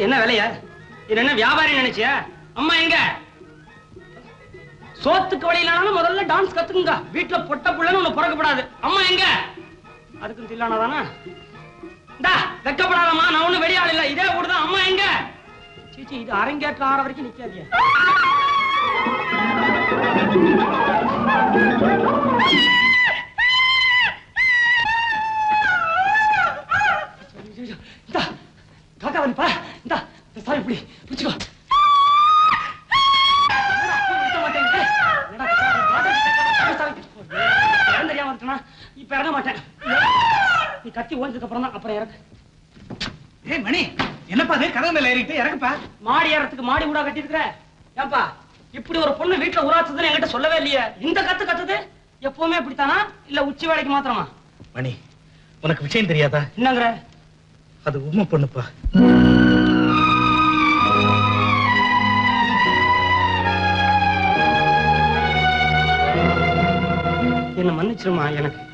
என்ன வேலையா இது என்ன வியாபாரி நினைச்சியா அம்மா எங்க சோத்துக்கு வழி இல்லைனாலும் முதல்ல டான்ஸ் கத்துக்குங்க வீட்டுல பொட்ட புள்ளன்னு ஒண்ணு பிறக்கப்படாது அம்மா எங்க அதுக்கும் தில்லானா தானே இந்தா வெக்கப்படாதம்மா நான் ஒண்ணும் வெளியாள் இல்ல இதே ஊடுதான் அம்மா எங்க சீச்சி இது அரங்கேற்ற ஆற வரைக்கும் நிக்காதியா இந்தா காக்கா வந்துப்பா இந்தா இந்த சாவி இப்படி பிடிச்சுக்கோ என்னடா, பூ வெட்ட மாட்டேங்குது? என்னடா, வாடகை சாவி, சாவி. இடம் தெரியாம இருக்கனா? இப்ப இறங்க மாட்டேன் நீ கத்தி ஓஞ்சதுக்கு அப்புறம் தான் அப்புறம் இறக்கு ஏய் மணி என்னப்பா அது கதவு மேல ஏறிட்டு இறங்குப்பா மாடி ஏறத்துக்கு மாடி கூட கட்டி இருக்கிற ஏன்பா இப்படி ஒரு பொண்ணு வீட்டுல உராச்சுதுன்னு என்கிட்ட சொல்லவே இல்லையே இந்த கத்து கத்துது எப்பவுமே இப்படித்தானா இல்ல உச்சி வேலைக்கு மாத்திரமா மணி உனக்கு விஷயம் தெரியாதா என்னங்கிற அது உண்மை பொண்ணுப்பா என்ன மன்னிச்சிருமா எனக்கு